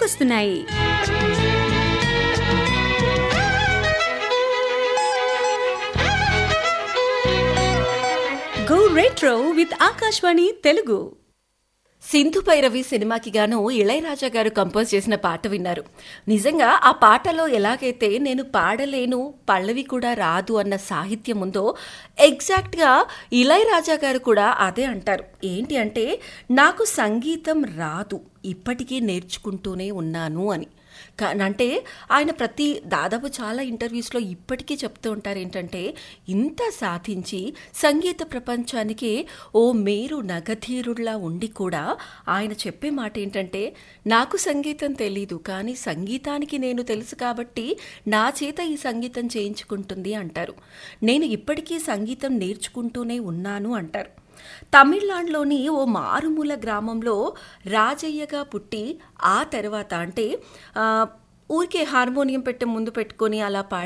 గుర్తుకొస్తున్నాయి go retro with Akashvani Telugu Sindhu Bhairavi సినిమాకి గాను ఇళయరాజా గారు కంపోజ్ చేసిన పాట విన్నారు నిజంగా ఆ పాటలో ఎలాగైతే నేను పాడలేను పల్లవి కూడా రాదు అన్న సాహిత్యం ఉందో ఎగ్జాక్ట్గా ఇళయరాజా గారు కూడా అదే అంటారు ఏంటి అంటే నాకు సంగీతం రాదు ఇప్పటికీ నేర్చుకుంటూనే ఉన్నాను అని కా- అంటే ఆయన ప్రతి దాదాపు చాలా ఇంటర్వ్యూస్లో ఇప్పటికీ చెప్తూ ఉంటారు ఏంటంటే ఇంత సాధించి సంగీత ప్రపంచానికి ఓ మేరు నగధీరుల్లా ఉండి కూడా ఆయన చెప్పే మాట ఏంటంటే నాకు సంగీతం తెలీదు కానీ సంగీతానికి నేను తెలుసు కాబట్టి నా చేత ఈ సంగీతం చేయించుకుంటుంది అంటారు నేను ఇప్పటికీ సంగీతం నేర్చుకుంటూనే ఉన్నాను అంటారు తమిళనాడులోని ఓ మారుమూల గ్రామంలో రాజయ్యగా పుట్టి ఆ తర్వాత అంటే ఆ, ఊరికే హార్మోనియం పెట్టి ముందు పెట్టుకొని అలా పాడి